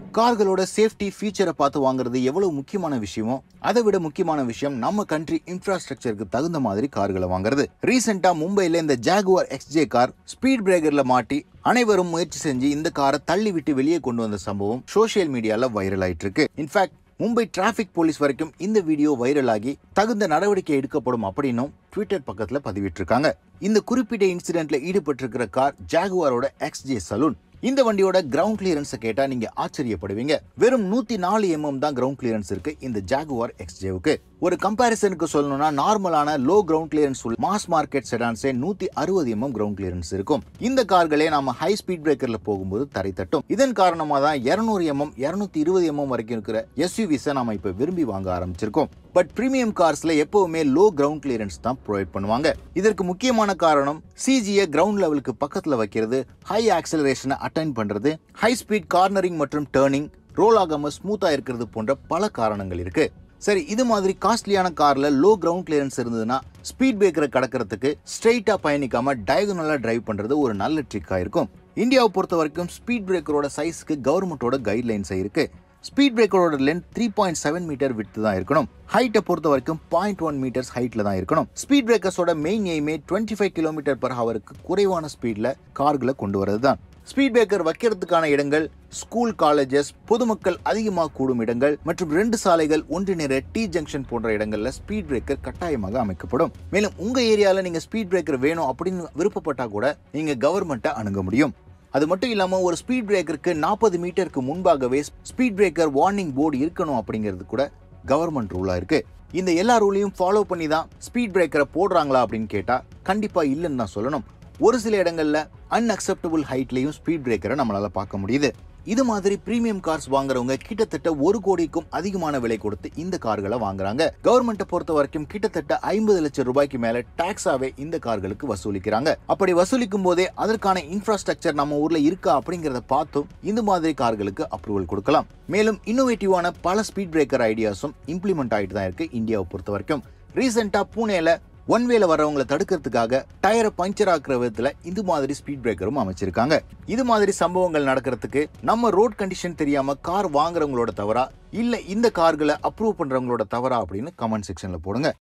கார்களோட safety ஃபீச்சரை பார்த்து வாங்குறது எவ்வளவு முக்கியமான விஷயமோ அதை விட முக்கியமான விஷயம் நம்ம கண்ட்ரி இன்ஃப்ராஸ்ட்ரக்சருக்கு தகுந்த மாதிரி கார்களை வாங்குறது ரீசெண்டா மும்பைல இந்த ஜாகுவார் எக்ஸ்ஜே கார் ஸ்பீட் பிரேக்கர்ல மாட்டி அனைவரும் முயற்சி செஞ்சு இந்த காரை தள்ளி விட்டு வெளியே கொண்டு வந்த சம்பவம் சோஷியல் மீடியால வைரல் ஆயிட்டு இருக்கு இன்ஃபேக்ட் மும்பை டிராஃபிக் போலீஸ் வரைக்கும் இந்த வீடியோ வைரல் ஆகி தகுந்த நடவடிக்கை எடுக்கப்படும் அப்படின்னும் ட்விட்டர் பக்கத்துல பதிவிட்டிருக்காங்க இந்த குறிப்பிட்ட இன்சிடென்ட்ல ஈடுபட்டிருக்கிற கார் ஜாகுவாரோட எக்ஸ்ஜே சலூன் இந்த வண்டியோட கிரவுண்ட் கிளியரன்ஸை கேட்டா நீங்க ஆச்சரியப்படுவீங்க வெறும் நூத்தி நாலு எம்எம் தான் கிரவுண்ட் கிளியரன்ஸ் இருக்கு இந்த ஜாகுவார் எக்ஸ்ஜேவுக்கு ஒரு கம்பாரிசனுக்கு சொல்லணும்னா நார்மலான லோ கிரவுண்ட் கிளியரன்ஸ் உள்ள மாஸ் மார்க்கெட் செடான்ஸே நூத்தி அறுபது எம்எம் கிரவுண்ட் கிளியரன்ஸ் இருக்கும் இந்த கார்களே நாம ஹை ஸ்பீட் பிரேக்கர்ல போகும்போது தரை தட்டும் இதன் காரணமா தான் இருநூறு எம்எம் இருநூத்தி இருபது எம்எம் வரைக்கும் இருக்கிற எஸ்யூவிஸை நாம இப்ப விரும்பி வாங்க ஆரம்பிச்சிருக்கோம் பட் பிரீமியம் கார்ஸ்ல எப்பவுமே லோ கிரவுண்ட் கிளியரன்ஸ் தான் ப்ரொவைட் பண்ணுவாங்க இதற்கு முக்கியமான காரணம் சிஜியை கிரவுண்ட் லெவலுக்கு பக்கத்துல வைக்கிறது ஹை ஆக்சலரேஷனை அட்டைன் பண்றது ஹை ஸ்பீட் கார்னரிங் மற்றும் டேர்னிங் ரோல் ஆகாம ஸ்மூத்தா இருக்கிறது போன்ற பல காரணங்கள் இருக்கு சரி இது மாதிரி காஸ்ட்லியான கார்ல லோ கிரவுண்ட் கிளியரன்ஸ் இருந்ததுன்னா ஸ்பீட் பிரேக்கரை கடக்கிறதுக்கு ஸ்ட்ரெயிட்டா பயணிக்காம டயகனலா டிரைவ் பண்றது ஒரு நல்ல ட்ரிக்கா இருக்கும் இந்தியாவை பொறுத்த வரைக்கும் ஸ்பீட் பிரேக்கரோட சைஸ்க்கு கவர்மெண்டோட கைட்லைன்ஸ் இருக்கு ஸ்பீட் பிரேக்கரோட length three point seven metre விட்டு தான் இருக்கணும் ஹைட்டை பொறுத்த வரைக்கும் பாயிண்ட் ஒன் மீட்டர்ஸ் ஹைட்ல தான் இருக்கணும் ஸ்பீட் பிரேக்கர்ஸோட மெயின் எய்மே டுவெண்ட்டி ஃபைவ் கிலோமீட்டர் பர் ஹவருக்கு குறைவான ஸ்பீட்ல கார்களை கொண்டு வரது தான் ஸ்பீட் பிரேக்கர் வைக்கிறதுக்கான இடங்கள் ஸ்கூல் காலேஜஸ் பொதுமக்கள் அதிகமாக கூடும் இடங்கள் மற்றும் ரெண்டு சாலைகள் ஒன்றிணைற டி ஜங்ஷன் போன்ற இடங்கள்ல ஸ்பீட் பிரேக்கர் கட்டாயமாக அமைக்கப்படும் மேலும் உங்க ஏரியால நீங்க ஸ்பீட் பிரேக்கர் வேணும் அப்படின்னு விருப்பப்பட்டா கூட நீங்க கவர்மெண்ட்டை அணுக முடியும் அது மட்டும் இல்லாம ஒரு ஸ்பீட் பிரேக்கருக்கு நாற்பது மீட்டருக்கு முன்பாகவே ஸ்பீட் பிரேக்கர் வார்னிங் போர்டு இருக்கணும் அப்படிங்கிறது கூட கவர்மெண்ட் ரூலா இருக்கு இந்த எல்லா ரூலையும் ஃபாலோ பண்ணி தான் ஸ்பீட் பிரேக்கரை போடுறாங்களா அப்படின்னு கேட்டா கண்டிப்பா இல்லைன்னு தான் சொல்லணும் ஒரு சில இடங்கள்ல அன்அக்செப்டபிள் ஹைட்லயும் ஸ்பீட் பிரேக்கரை நம்மளால பார்க்க முடியுது இது மாதிரி பிரீமியம் கார்ஸ் வாங்குறவங்க கிட்டத்தட்ட ஒரு கோடிக்கும் அதிகமான விலை கொடுத்து இந்த கார்களை வாங்குறாங்க கவர்மெண்ட்டை பொறுத்த வரைக்கும் கிட்டத்தட்ட ஐம்பது லட்சம் ரூபாய்க்கு மேல டாக்ஸாவே இந்த கார்களுக்கு வசூலிக்கிறாங்க அப்படி வசூலிக்கும் போதே அதற்கான இன்ஃப்ராஸ்ட்ரக்சர் நம்ம ஊர்ல இருக்கா அப்படிங்கறத பார்த்தும் இந்த மாதிரி கார்களுக்கு அப்ரூவல் கொடுக்கலாம் மேலும் இன்னோவேட்டிவான பல ஸ்பீட் பிரேக்கர் ஐடியாஸும் இம்ப்ளிமெண்ட் ஆயிட்டு தான் இருக்கு இந்தியாவை பொறுத்த வரைக்கும் ரீசெண்டா பூனேல ஒன் வேல வரவங்களை தடுக்கிறதுக்காக டயரை பஞ்சர் ஆக்குற விதத்துல இது மாதிரி ஸ்பீட் பிரேக்கரும் அமைச்சிருக்காங்க இது மாதிரி சம்பவங்கள் நடக்கிறதுக்கு நம்ம ரோட் கண்டிஷன் தெரியாம கார் வாங்குறவங்களோட தவறா இல்ல இந்த கார்களை அப்ரூவ் பண்றவங்களோட தவறா அப்படின்னு கமெண்ட் செக்ஷன்ல போடுங்க